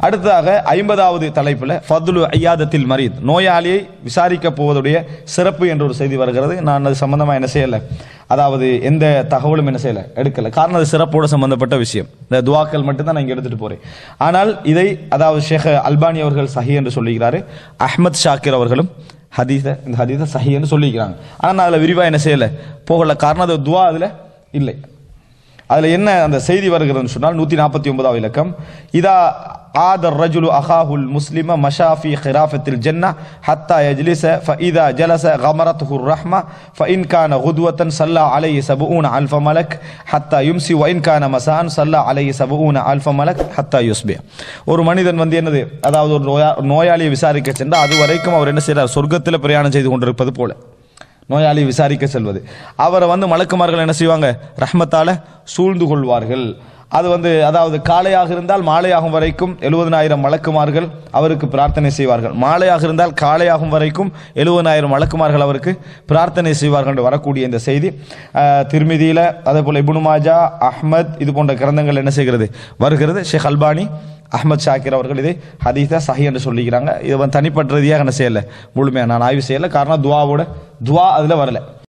அடுத்ததாக ஐம்பதாவது தலைப்பில் ஃபதுலு ஐயாதத்தில் மரீத் நோயாளியை விசாரிக்க போவதுடைய சிறப்பு என்ற ஒரு செய்தி வருகிறது நான் அது சம்பந்தமாக என்ன செய்யலை அதாவது எந்த தகவலும் என்ன செய்யலை எடுக்கல காரணம் அது சிறப்போடு சம்பந்தப்பட்ட விஷயம் இந்த துவாக்கள் மட்டும்தான் நான் இங்கே எடுத்துட்டு போறேன் ஆனால் இதை அதாவது ஷேக் அல்பானி அவர்கள் சஹி என்று சொல்லுகிறாரு அஹ்மத் ஷாக்கிர் அவர்களும் ஹதீஸை இந்த ஹதீஸை சஹி என்று சொல்லிக்கிறாங்க ஆனால் நான் அதில் விரிவாக என்ன செய்யலை போகல காரணம் அது துவா அதில் இல்லை அதுல என்ன அந்த செய்தி வருகிறதுன்னு சொன்னால் நூத்தி நாற்பத்தி ஒன்பதாவது இலக்கம் இதா ஆதர் ரஜுலு அஹாஹுல் முஸ்லிம மஷாஃபி ஹிராஃபத்தில் ஜன்னா ஹத்தா யஜ்லிச ஃபஇதா ஜலச غمرته الرحمة فإن كان غدوة صلى عليه سبعون ألف ملك حتى يمسي وإن كان مساء صلى عليه سبعون ألف ملك حتى يصبح ஒரு மனிதன் வந்து என்னது அதாவது ஒரு நோயா நோயாளியை விசாரிக்க சென்றால் அது வரைக்கும் அவர் என்ன செய்றார் சொர்க்கத்தில் பிரயாணம் செய்து கொண்டிருப்பது போல நோயாளி விசாரிக்க செல்வது அவரை வந்து மலக்குமார்கள் என்ன செய்வாங்க ரஹ்மத்தால சூழ்ந்து கொள்வார்கள் அது வந்து அதாவது காலையாக இருந்தால் மாலையாகும் வரைக்கும் எழுபதனாயிரம் மலக்குமார்கள் அவருக்கு பிரார்த்தனை செய்வார்கள் மாலையாக இருந்தால் காலையாகும் வரைக்கும் எழுபதனாயிரம் மலக்குமார்கள் அவருக்கு பிரார்த்தனை செய்வார்கள் என்று வரக்கூடிய இந்த செய்தி அஹ், திருமிதியில அதே போல இப்னு மாஜா அஹ்மத் இது போன்ற கிரந்தங்கள் என்ன செய்கிறது வருகிறது ஷேக் அல்பானி அஹ்மத் ஷாக்கிர் அவர்கள் இதை ஹதீஸா சஹி என்று சொல்லிக்கிறாங்க இது வந்து தனிப்பட்ட ரீதியாக என்ன செய்யலை முழுமையாக நான் ஆய்வு செய்யலை காரணம் துவாவோட துவா அதில் வரல